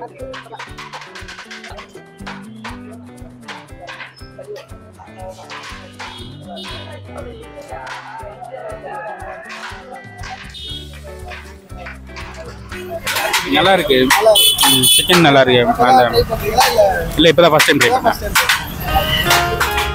நல்லா இருக்கு சிக்கன் நல்லா இருக்கு நல்ல ட்ரை பண்றீங்களா இல்ல இல்லை இப்போ தான் ஃபஸ்ட் டைம் ட்ரை பண்ணேன் first time?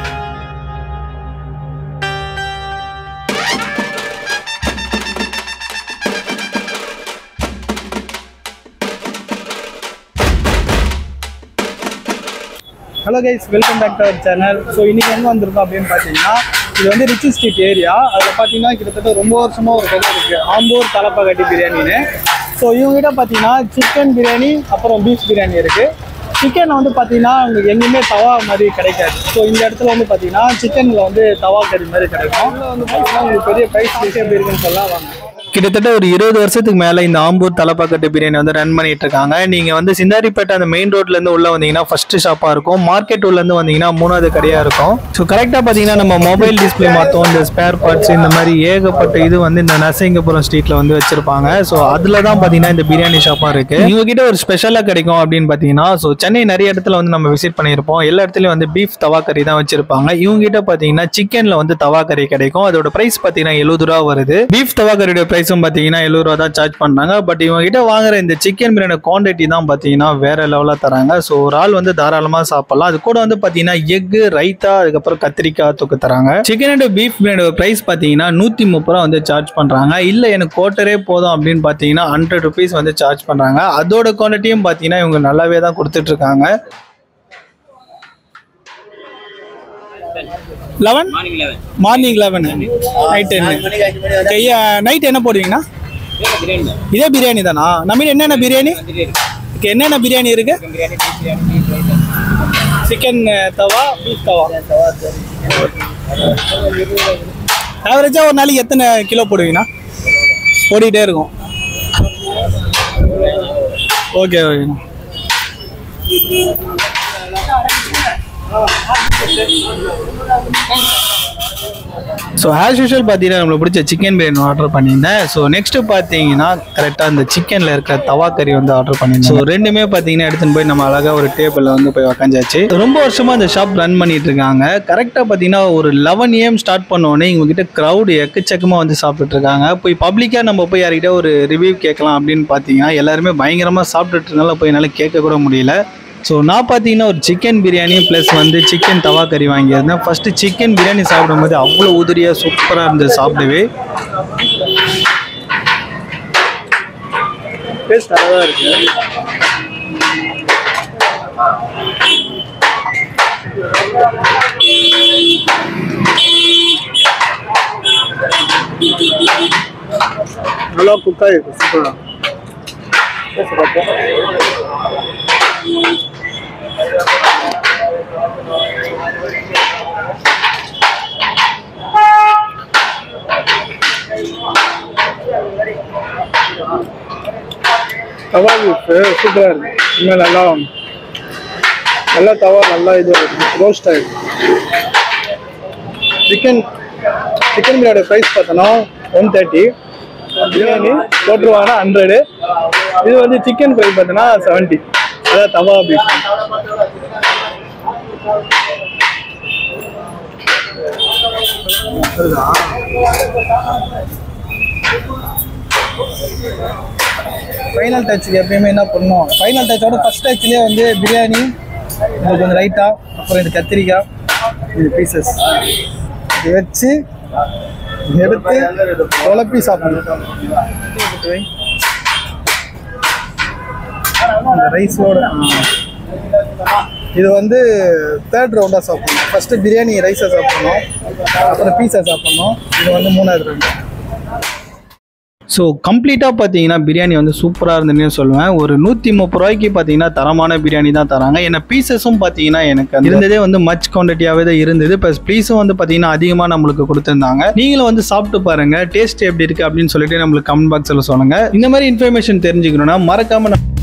Hello guys welcome back to our channel so இன்னைக்கு எங்கே வந்திருக்கோம் அப்படின்னு பார்த்தீங்கன்னா இது வந்து ரிச்சி ஸ்ட்ரீட் ஏரியா அதில் பார்த்தீங்கன்னா கிட்டத்தட்ட ரொம்ப வருஷமாக ஒரு கடை இருக்குது ஆம்பூர் தலப்பாக்கட்டி பிரியாணின்னு ஸோ இவங்ககிட்ட பார்த்தீங்கன்னா சிக்கன் பிரியாணி அப்புறம் பீஃப் பிரியாணி இருக்குது சிக்கன் வந்து பார்த்தீங்கன்னா உங்களுக்கு எங்கேயுமே தவா மாதிரி கிடைக்காது ஸோ இந்த இடத்துல வந்து பார்த்தீங்கன்னா சிக்கனில் வந்து தவா கறி மாதிரி கிடைக்கும் இதுல வந்து பார்த்தீங்கன்னா உங்களுக்கு பெரிய ப்ரைஸ் எப்படி இருக்குன்னு சொல்லலாம் வாங்க கிட்டத்தட்ட ஒரு இருபது வருஷத்துக்கு மேல இந்த ஆம்பூர் தலப்பாக்கட்டு பிரியாணி வந்து ரன் பண்ணிட்டு இருக்காங்க நீங்க வந்து சிந்தாரிப்பேட்டை அந்த மெயின் ரோட்ல இருந்து உள்ள வந்தீங்கன்னா ஃபர்ஸ்ட் ஷாப்பா இருக்கும் மார்க்கெட் உள்ள இருந்து வந்தீங்கன்னா மூணாவது கடையா இருக்கும் ஸோ கரெக்டா பாத்தீங்கன்னா நம்ம மொபைல் டிஸ்பிளே மாத்தோம் இந்த ஸ்பேர் பார்ட்ஸ் இந்த மாதிரி ஏகப்பட்ட இது வந்து இந்த நரசிங்கபுரம் ஸ்ட்ரீட்ல வந்து வச்சிருப்பாங்க ஸோ அதுல தான் பாத்தீங்கன்னா இந்த பிரியாணி ஷாப்பா இருக்கு இவங்க கிட்ட ஒரு ஸ்பெஷலா கிடைக்கும் அப்படின்னு பாத்தீங்கன்னா ஸோ சென்னை நிறைய இடத்துல வந்து நம்ம விசிட் பண்ணியிருப்போம் எல்லா இடத்துலயும் வந்து பீஃப் தவா கறி தான் வச்சிருப்பாங்க இவங்க கிட்ட பாத்தீங்கன்னா சிக்கன்ல வந்து தவா கறி கிடைக்கும் அதோட பிரைஸ் பாத்தீங்கன்னா எழுபது ரூபா வருது பீஃப் தவா கறியோட பிரைஸும் பாத்தீங்கன்னா எழுபது ரூபா தான் சார்ஜ் பண்றாங்க பட் இவங்க கிட்ட வாங்குற இந்த சிக்கன் பிரியாணி குவான்டிட்டி தான் பாத்தீங்கன்னா வேற லெவலா தராங்க ஸோ ஒரு ஆள் வந்து தாராளமா சாப்பிடலாம் அது கூட வந்து பாத்தீங்கன்னா எக்கு ரைத்தா அதுக்கப்புறம் கத்திரிக்காய் தொக்கு தராங்க சிக்கன் அண்ட் பீஃப் பிரியாணியோட பிரைஸ் பாத்தீங்கன்னா நூத்தி முப்பது ரூபா வந்து சார்ஜ் பண்றாங்க இல்ல எனக்கு கோட்டரே போதும் அப்படின்னு பாத்தீங்கன்னா ஹண்ட்ரட் ருபீஸ் வந்து சார்ஜ் பண்றாங்க அதோட குவான்டிட்டியும் பாத்தீங்கன்னா இவங்க நல்லாவே தான் கொடுத்துட்டு இருக்காங்க eleven morning eleven night ten night என்ன போடுவீங்கண்ணா இதே பிரியாணி தானா நம்ம என்னென்ன பிரியாணி Okay, என்னென்ன பிரியாணி இருக்கு சிக்கன் தவா பீஃப் தவா ஆவரேஜாக ஒரு நாளைக்கு எத்தனை கிலோ போடுவீங்கண்ணா ஓடிட்டே இருக்கும் ஓகே ஓகேண்ணா ஸோ ஆஸ் யூஷுவல் பார்த்தீங்கன்னா நம்மளுக்கு பிடிச்ச சிக்கன் பிரியாணி ஆர்டர் பண்ணியிருந்தேன் ஸோ நெக்ஸ்ட் பார்த்தீங்கன்னா கரெக்டாக அந்த சிக்கனில் இருக்க தவா கறி வந்து ஆர்டர் பண்ணியிருந்தேன் ஸோ ரெண்டுமே பார்த்தீங்கன்னா எடுத்துன்னு போய் நம்ம அழகாக ஒரு டேபிளில் வந்து போய் உக்காந்தாச்சு ரொம்ப வருஷமாக இந்த ஷாப் ரன் பண்ணிட்டு இருக்காங்க கரெக்டாக பார்த்தீங்கன்னா ஒரு லெவன் ஏஎம் ஸ்டார்ட் பண்ணோடனே இவங்ககிட்ட க்ரௌடு எக்கச்சக்கமாக வந்து சாப்பிட்டுட்டு இருக்காங்க போய் பப்ளிக்காக நம்ம போய் யார்கிட்ட ஒரு ரிவ்யூ கேட்கலாம் அப்படின்னு பார்த்தீங்கன்னா எல்லாருமே பயங்கரமாக சாப்பிட்டுட்டு இருந்தால போய் என்னால் கேட்க கூட முடியல ஸோ நான் பார்த்தீங்கன்னா ஒரு சிக்கன் பிரியாணி ப்ளஸ் வந்து சிக்கன் தவா கறி வாங்கியிருந்தேன் ஃபஸ்ட்டு சிக்கன் பிரியாணி சாப்பிடும்போது அவ்வளோ உதிரியாக சூப்பராக இருந்தது சாப்பிடவே டேஸ்ட் நல்லா தான் இருக்கு நல்லா குக்காக இருக்கு சூப்பராக தவா பீஃப் சூப்பராக இருக்கு இன்னும் நல்லா நல்லா தவா நல்லா இது ரோஸ்ட் ஆகிருக்கு சிக்கன் சிக்கன் பிரியாணி ப்ரைஸ் பார்த்தோன்னா ஒன் தேர்ட்டி பிரியாணி போட்டுருவாங்கன்னா ஹண்ட்ரடு இது வந்து சிக்கன் ஃப்ரை பார்த்தோன்னா செவன்ட்டி அதாவது தவா பீஃப் ஃபைனல் டச்சுக்கு எப்பயுமே என்ன பண்ணுவோம் ஃபைனல் டச்சோட ஃபர்ஸ்ட் டச்லேயே வந்து பிரியாணி உங்களுக்கு கொஞ்சம் ரைத்தா அப்புறம் இது கத்திரிக்காய் இது பீசஸ் இது வச்சு எடுத்து குழப்பி சாப்பிடணும் அந்த ரைஸோட இது வந்து தேர்ட் ரவுண்டாக சாப்பிடணும் ஃபர்ஸ்ட் பிரியாணி ரைஸை சாப்பிடணும் அப்புறம் பீஸை சாப்பிடணும் இது வந்து மூணாவது ரவுண்டு ஸோ கம்ப்ளீட்டாக பார்த்தீங்கன்னா பிரியாணி வந்து சூப்பராக இருந்துன்னு சொல்லுவேன் ஒரு நூற்றி முப்பது ரூபாய்க்கு பார்த்தீங்கன்னா தரமான பிரியாணி தான் தராங்க ஏன்னா பீசஸும் பார்த்தீங்கன்னா எனக்கு அந்த இருந்ததே வந்து மச் குவான்டிட்டியாகவே தான் இருந்தது ப்ளஸ் ப்ளீஸும் வந்து பார்த்தீங்கன்னா அதிகமாக நம்மளுக்கு கொடுத்துருந்தாங்க நீங்களும் வந்து சாப்பிட்டு பாருங்க டேஸ்ட் எப்படி இருக்குது அப்படின்னு சொல்லிட்டு நம்மளுக்கு கமெண்ட் பாக்ஸில் சொல்லுங்கள் இந்த மாதிரி இன்ஃபர்மேஷன் தெரிஞ்சுக்கணும்னா மறக்காம நம்ம